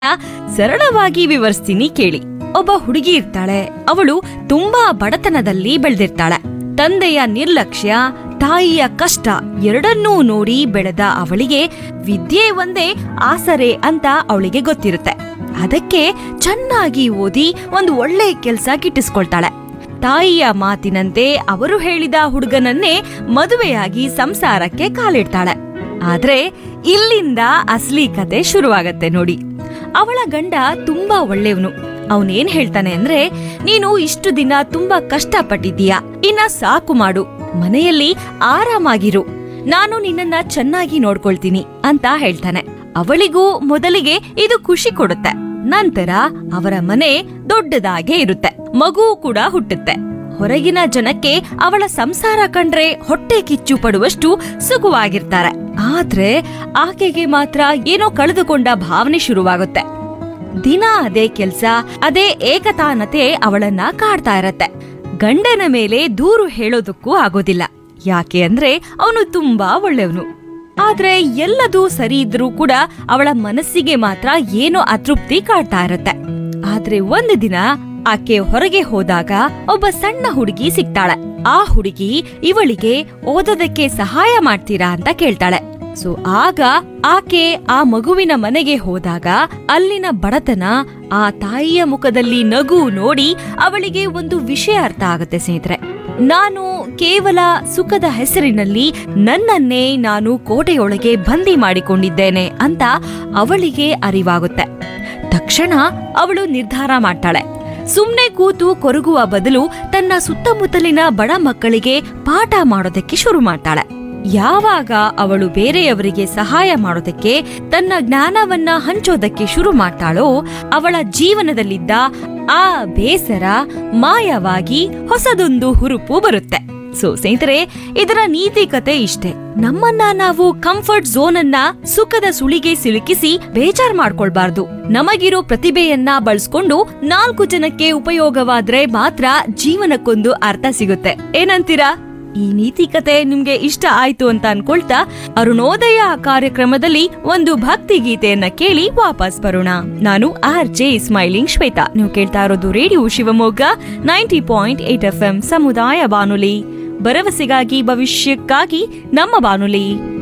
ಸರಳವಾಗಿ ವಿವರಿಸ್ತೀನಿ ಕೇಳಿ ಒಬ್ಬ ಹುಡುಗಿ ಇರ್ತಾಳೆ ಅವಳು ತುಂಬಾ ಬಡತನದಲ್ಲಿ ಬೆಳೆದಿರ್ತಾಳೆ ತಂದೆಯ ನಿರ್ಲಕ್ಷ್ಯ ತಾಯಿಯ ಕಷ್ಟ ಎರಡನ್ನೂ ನೋಡಿ ಬೆಳೆದ ಅವಳಿಗೆ ವಿದ್ಯೆ ಒಂದೇ ಆಸರೆ ಅಂತ ಅವಳಿಗೆ ಗೊತ್ತಿರುತ್ತೆ ಅದಕ್ಕೆ ಚೆನ್ನಾಗಿ ಓದಿ ಒಂದು ಒಳ್ಳೆ ಕೆಲ್ಸ ಗಿಟ್ಟಿಸ್ಕೊಳ್ತಾಳೆ ತಾಯಿಯ ಮಾತಿನಂತೆ ಅವರು ಹೇಳಿದ ಹುಡುಗನನ್ನೇ ಮದುವೆಯಾಗಿ ಸಂಸಾರಕ್ಕೆ ಕಾಲಿಡ್ತಾಳೆ ಆದ್ರೆ ಇಲ್ಲಿಂದ ಅಸ್ಲಿ ಕತೆ ಶುರುವಾಗತ್ತೆ ನೋಡಿ ಅವಳ ಗಂಡ ತುಂಬಾ ಒಳ್ಳೆಯವನು ಅವನೇನ್ ಹೇಳ್ತಾನೆ ಅಂದ್ರೆ ನೀನು ಇಷ್ಟು ದಿನ ತುಂಬಾ ಕಷ್ಟಪಟ್ಟಿದ್ದೀಯ ಇನ್ನ ಸಾಕು ಮಾಡು ಮನೆಯಲ್ಲಿ ಆರಾಮಾಗಿರು ನಾನು ನಿನ್ನನ್ನ ಚೆನ್ನಾಗಿ ನೋಡ್ಕೊಳ್ತೀನಿ ಅಂತ ಹೇಳ್ತಾನೆ ಅವಳಿಗೂ ಮೊದಲಿಗೆ ಇದು ಖುಷಿ ಕೊಡುತ್ತೆ ನಂತರ ಅವರ ಮನೆ ದೊಡ್ಡದಾಗೆ ಇರುತ್ತೆ ಮಗು ಕೂಡ ಹುಟ್ಟುತ್ತೆ ಹೊರಗಿನ ಜನಕ್ಕೆ ಅವಳ ಸಂಸಾರ ಕಂಡ್ರೆ ಹೊಟ್ಟೆ ಕಿಚ್ಚು ಪಡುವಷ್ಟು ಸುಖವಾಗಿರ್ತಾರೆ ಆದ್ರೆ ಆಕೆಗೆ ಮಾತ್ರ ಏನೋ ಕಳೆದುಕೊಂಡ ಭಾವನೆ ಶುರುವಾಗುತ್ತೆ ದಿನ ಅದೇ ಕೆಲ್ಸ ಅದೇ ಏಕತಾನತೆ ಅವಳನ್ನ ಕಾಡ್ತಾ ಇರತ್ತೆ ಗಂಡನ ಮೇಲೆ ದೂರು ಹೇಳೋದಕ್ಕೂ ಆಗೋದಿಲ್ಲ ಯಾಕೆ ಅಂದ್ರೆ ಅವನು ತುಂಬಾ ಒಳ್ಳೆಯವನು ಆದ್ರೆ ಎಲ್ಲದೂ ಸರಿ ಇದ್ರೂ ಕೂಡ ಅವಳ ಮನಸ್ಸಿಗೆ ಮಾತ್ರ ಏನೋ ಅತೃಪ್ತಿ ಕಾಡ್ತಾ ಇರತ್ತೆ ಆದ್ರೆ ಒಂದು ದಿನ ಆಕೆ ಹೊರಗೆ ಹೋದಾಗ ಒಬ್ಬ ಸಣ್ಣ ಹುಡುಗಿ ಸಿಗ್ತಾಳೆ ಆ ಹುಡುಗಿ ಇವಳಿಗೆ ಓದೋದಕ್ಕೆ ಸಹಾಯ ಮಾಡ್ತೀರಾ ಅಂತ ಕೇಳ್ತಾಳೆ ಸೊ ಆಗ ಆಕೆ ಆ ಮಗುವಿನ ಮನೆಗೆ ಹೋದಾಗ ಅಲ್ಲಿನ ಬಡತನ ಆ ತಾಯಿಯ ಮುಖದಲ್ಲಿ ನಗು ನೋಡಿ ಅವಳಿಗೆ ಒಂದು ವಿಷಯ ಅರ್ಥ ಆಗುತ್ತೆ ಸ್ನೇಹಿತರೆ ನಾನು ಕೇವಲ ಸುಖದ ಹೆಸರಿನಲ್ಲಿ ನನ್ನನ್ನೇ ನಾನು ಕೋಟೆಯೊಳಗೆ ಬಂದಿ ಮಾಡಿಕೊಂಡಿದ್ದೇನೆ ಅಂತ ಅವಳಿಗೆ ಅರಿವಾಗುತ್ತೆ ತಕ್ಷಣ ಅವಳು ನಿರ್ಧಾರ ಮಾಡ್ತಾಳೆ ಸುಮ್ನೆ ಕೂತು ಕೊರಗುವ ಬದಲು ತನ್ನ ಸುತ್ತಮುತ್ತಲಿನ ಬಡ ಮಕ್ಕಳಿಗೆ ಪಾಠ ಮಾಡೋದಕ್ಕೆ ಶುರು ಮಾಡ್ತಾಳೆ ಯಾವಾಗ ಅವಳು ಬೇರೆಯವರಿಗೆ ಸಹಾಯ ಮಾಡೋದಕ್ಕೆ ತನ್ನ ಜ್ಞಾನವನ್ನ ಹಂಚೋದಕ್ಕೆ ಶುರು ಮಾಡ್ತಾಳೋ ಅವಳ ಜೀವನದಲ್ಲಿದ್ದ ಆ ಬೇಸರ ಮಾಯವಾಗಿ ಹೊಸದೊಂದು ಹುರುಪು ಬರುತ್ತೆ ಸೊ ಸ್ನೇಹಿತರೆ ಇದರ ನೀತಿ ಕತೆ ಇಷ್ಟೇ ನಮ್ಮನ್ನ ನಾವು ಕಂಫರ್ಟ್ ಝೋನ್ ಅನ್ನ ಸುಖದ ಸುಳಿಗೆ ಸಿಲುಕಿಸಿ ಬೇಜಾರ್ ಮಾಡ್ಕೊಳ್ಬಾರ್ದು ನಮಗಿರೋ ಪ್ರತಿಭೆಯನ್ನ ಬಳಸ್ಕೊಂಡು ನಾಲ್ಕು ಜನಕ್ಕೆ ಉಪಯೋಗವಾದ್ರೆ ಮಾತ್ರ ಜೀವನಕ್ಕೊಂದು ಅರ್ಥ ಸಿಗುತ್ತೆ ಏನಂತೀರಾ ಈ ನೀತಿ ಕತೆ ನಿಮ್ಗೆ ಇಷ್ಟ ಆಯ್ತು ಅಂತ ಅನ್ಕೊಳ್ತಾ ಅರುಣೋದಯ ಕಾರ್ಯಕ್ರಮದಲ್ಲಿ ಒಂದು ಭಕ್ತಿ ಗೀತೆಯನ್ನ ಕೇಳಿ ವಾಪಸ್ ಬರೋಣ ನಾನು ಆರ್ ಜೆ ಸ್ಮೈಲಿಂಗ್ ಶ್ವೇತಾ ನೀವು ಕೇಳ್ತಾ ಇರೋದು radio Shivamogga ninety point eight F M ಸಮುದಾಯ ಬಾನುಲಿ ಭರವಸೆಗಾಗಿ ಭವಿಷ್ಯಕ್ಕಾಗಿ ನಮ್ಮ ಬಾನುಲಿ